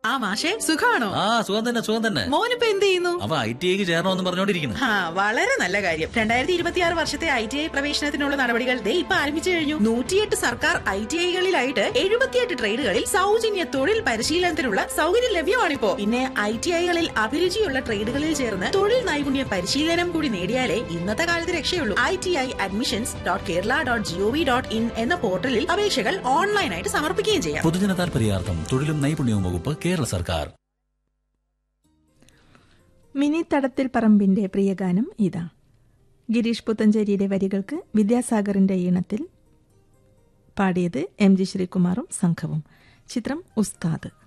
ആ മാഷെ സുഖാണോ ആ സുഖം തന്നെ സുഖം തന്നെ മോനിപ്പോ എന്ത് ചെയ്യുന്നു അവ ഐ ടി ഐക്ക് ചേരണമെന്ന് പറഞ്ഞോണ്ടിരിക്കുന്നു ആ വളരെ നല്ല കാര്യം രണ്ടായിരത്തി ഇരുപത്തിയാറ് വർഷത്തെ ഐ ടി ഐ പ്രവേശനത്തിനുള്ള നടപടികൾ ദേ ഇപ്പൊ ആരംഭിച്ചു കഴിഞ്ഞു നൂറ്റിയെട്ട് സർക്കാർ ഐ ടി ഐകളിലായിട്ട് എഴുപത്തിയെട്ട് ട്രേഡുകളിൽ സൗജന്യ തൊഴിൽ പരിശീലനത്തിനുള്ള സൗകര്യം ലഭ്യമാണിപ്പോ പിന്നെ ഐ ടി ഐകളിൽ അഭിരുചിയുള്ള ട്രേഡുകളിൽ ചേർന്ന് തൊഴിൽ നൈപുണ്യ പരിശീലനം കൂടി നേടിയാലേ ഇന്നത്തെ കാലത്ത് രക്ഷയുള്ളൂ I T I admissions dot Kerala dot G O V dot in എന്ന പോർട്ടലിൽ അപേക്ഷകൾ ഓൺലൈനായിട്ട് സമർപ്പിക്കുകയും ചെയ്യാം പൊതുജന താൽപര്യാർത്ഥം തൊഴിലും നൈപുണ്യവും വകുപ്പ് കേരള സർക്കാർ മിനി തടത്തിൽ പറമ്പിന്റെ പ്രിയഗാനം ഇതാ ഗിരീഷ് പുത്തഞ്ചേരിയുടെ വരികൾക്ക് വിദ്യാസാഗറിന്റെ ഈണത്തിൽ പാടിയത് എം ജി ശ്രീകുമാറും സംഘവും ചിത്രം ഉസ്താദ്